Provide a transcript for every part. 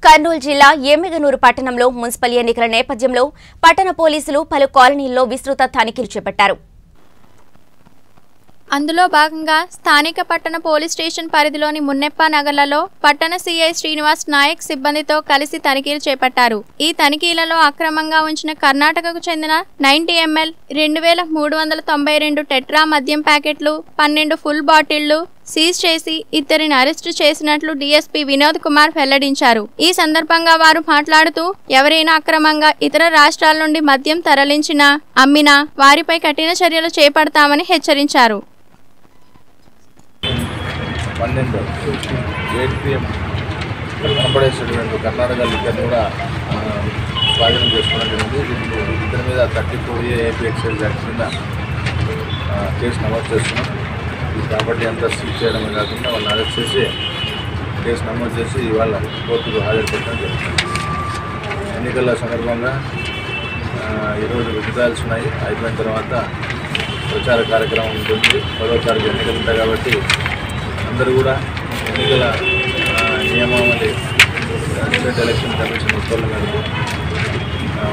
కర్నూలు జిల్లా ఎమ్మిగనూరు పట్టణంలో మున్సిపల్ ఎన్నికల నేపథ్యంలో పట్టణ పోలీసులు పలు కాలనీల్లో విస్తృత తనిఖీలు చేపట్టారు అందులో భాగంగా స్థానిక పట్టణ పోలీస్ స్టేషన్ పరిధిలోని మున్నెప్ప నగర్లలో పట్టణ సీఐ శ్రీనివాస్ నాయక్ సిబ్బందితో కలిసి తనిఖీలు చేపట్టారు ఈ తనిఖీలలో అక్రమంగా ఉంచిన కర్ణాటకకు చెందిన నైన్టీ ఎంఎల్ రెండు వేల మూడు వందల తొంభై రెండు టెట్రా మద్యం ప్యాకెట్లు పన్నెండు ఫుల్ బాటిళ్లు సీజ్ చేసి ఇద్దరిని అరెస్టు చేసినట్లు డీఎస్పీ వినోద్ కుమార్ వెల్లడించారు ఈ సందర్భంగా వారు మాట్లాడుతూ ఎవరైనా అక్రమంగా ఇతర రాష్ట్రాల నుండి మద్యం తరలించినా అమ్మినా వారిపై కఠిన చర్యలు చేపడతామని హెచ్చరించారు పన్నెండు ఎయిట్ పిఎం కనపడేసినటువంటి కర్ణాటక లిక్కర్ని కూడా ఆ, స్వాధీనం చేసుకోవడం జరిగింది దీనికి ఇద్దరి మీద thirty four A AP excise act కింద ఆ, కేసు నమోదు చేస్తున్నాం ఈ ప్రాపర్టీ అంతా సీజ్ చేయడమే కాకుండా వాళ్ళని అరెస్ట్ చేసి కేసు నమోదు చేసి ఇవాళ కోర్టుకు హాజరుపెట్టడం జరుగుతుంది ఎన్నికల సందర్భంగా ఆ, ఈరోజు విజిటాల్స్ ఉన్నాయి అయిపోయిన తర్వాత ప్రచార కార్యక్రమం ఉంటుంది పదో తారీఖు ఎన్నికలు ఉంటాయి కాబట్టి అందరూ కూడా ఎన్నికల ఆ, నియమావళి స్టేట్ ఎలక్షన్ కమిషన్ ఉత్తర్వుల మేరకు ఆ,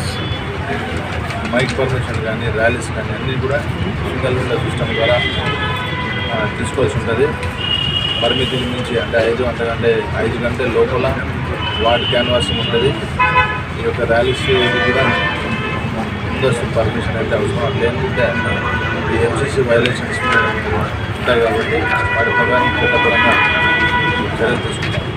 మైక్ పర్మిషన్ కానీ ర్యాలీస్ కానీ అన్నీ కూడా సింగల్ విండో సిస్టమ్ ద్వారా ఆ, తీసుకోవాల్సి ఉంటుంది పరిమితికి మించి అంటే ఐదు అంతకంటే ఐదు గంటల లోపల వార్డ్ క్యాన్వాసింగ్ ఉంటుంది ఈ యొక్క ర్యాలీస్ కూడా ముందస్తు పర్మిషన్ అయితే అవసరం అది లేకుంటే ఈ ఎంసీసీ వైలేషన్స్ ఉంటాయి కాబట్టి వాటి ప్రకారం చట్టపరంగా చర్యలు తీసుకుంటాం